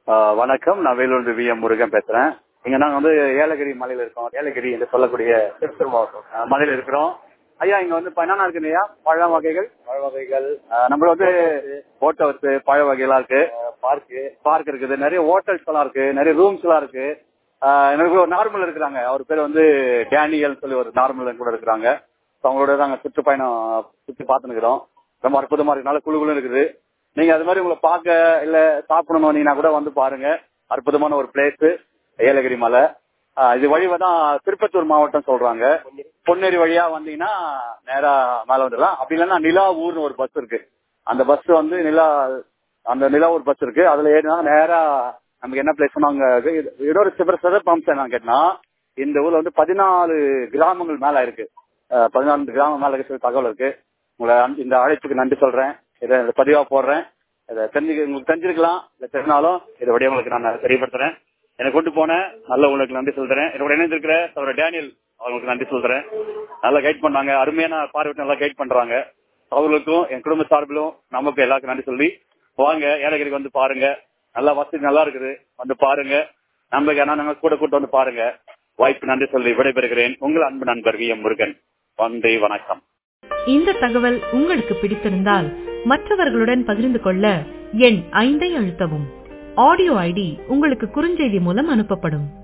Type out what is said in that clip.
ஆஹ் வணக்கம் நான் Vellore V M Murugan பேசுறேன் இங்க நாங்க வந்து ஏலகிரி மலையில இருக்கோம் ஏலகிரி என்று சொல்லக்கூடிய திருப்பூர் மாவட்டம் ஆஹ் மலையில இருக்கிறோம் ஐயா இங்க வந்து இப்ப என்னென்ன இருக்கு ஐயா பழ வகைகள் பழ வகைகள் நம்ம வந்து போட் ஹவுஸ் பழ வகைலாம் இருக்கு பார்க்கு பார்க் இருக்குது நிறைய ஹோட்டல்ஸ் எல்லாம் இருக்கு நிறைய ரூம்ஸ் எல்லாம் இருக்கு ஆஹ் எனக்கு ஒரு நார்மல் இருக்கிறாங்க அவர் பேர் வந்து டேனியல் சொல்லி ஒரு நார்மல் கூட இருக்கிறாங்க So அவங்களோட நாங்க சுற்றுப்பயணம் சுற்றி பார்த்துருக்கிறோம் ரொம்ப அற்புதமா இருக்கு நல்ல குழு குழு இருக்குது நீங்க அது மாதிரி உங்களை பார்க்க இல்ல சாப்பிடணும் நீங்க கூட வந்து பாருங்க அற்புதமான ஒரு பிளேஸ் ஏலகிரி மலை ஆஹ் இது வழி தான் திருப்பத்தூர் மாவட்டம் சொல்றாங்க பொன்னேரி வழியா வந்தீங்கன்னா நேரா மேல வந்துடலாம் அப்படி இல்லைன்னா நிலா ஊர்னு ஒரு பஸ் இருக்கு அந்த பஸ் வந்து நிலா அந்த நிலா ஊர் பஸ் இருக்கு அதுல ஏறினா நேரா நமக்கு என்ன பிளேஸ் சொன்னாங்க இன்னொரு சிவர் சிறப்பு அம்சம் என்ன கேட்டா இந்த ஊர்ல வந்து பதினாலு கிராமங்கள் மேல இருக்கு அஹ் பதினாலு கிராமம் மேல இருக்க தகவல் இருக்கு உங்களை அந்த- இந்த அழைப்புக்கு நன்றி சொல்றேன் இதை பதிவா போடுறேன் இதை தெரிஞ்சு உங்களுக்கு தெரிஞ்சிருக்கலாம் இல்ல தெரிஞ்சாலும் இதை வழியா உங்களுக்கு நான் தெரியப்படுத்துறேன் எனக்கு கொண்டு போனேன் நல்ல உங்களுக்கு நன்றி சொல்றேன் என்னோட இணைந்திருக்கிற அவரோட டேனியல் அவங்களுக்கு நன்றி சொல்றேன் நல்லா கைட் பண்ணாங்க அருமையான பார்வையிட்டு நல்லா கைட் பண்றாங்க அவர்களுக்கும் என் குடும்ப சார்பிலும் நமக்கு எல்லாருக்கும் நன்றி சொல்லி வாங்க ஏலகிரிக்கு வந்து பாருங்க நல்லா வசதி நல்லா இருக்குது வந்து பாருங்க நம்மளுக்கு ஏன்னா நாங்க கூட கூட்டு வந்து பாருங்க வாய்ப்பு நன்றி சொல்லி விடைபெறுகிறேன் உங்கள் அன்பு நண்பர் வி எம் முருகன் நன்றி வணக்கம் இந்த தகவல் உங்களுக்கு பிடித்திருந்தால் மற்றவர்களுடன் பகிர்ந்து கொள்ள எண் ஐந்தை அழுத்தவும் ஆடியோ ஐடி உங்களுக்கு குறுஞ்செய்தி மூலம் அனுப்பப்படும்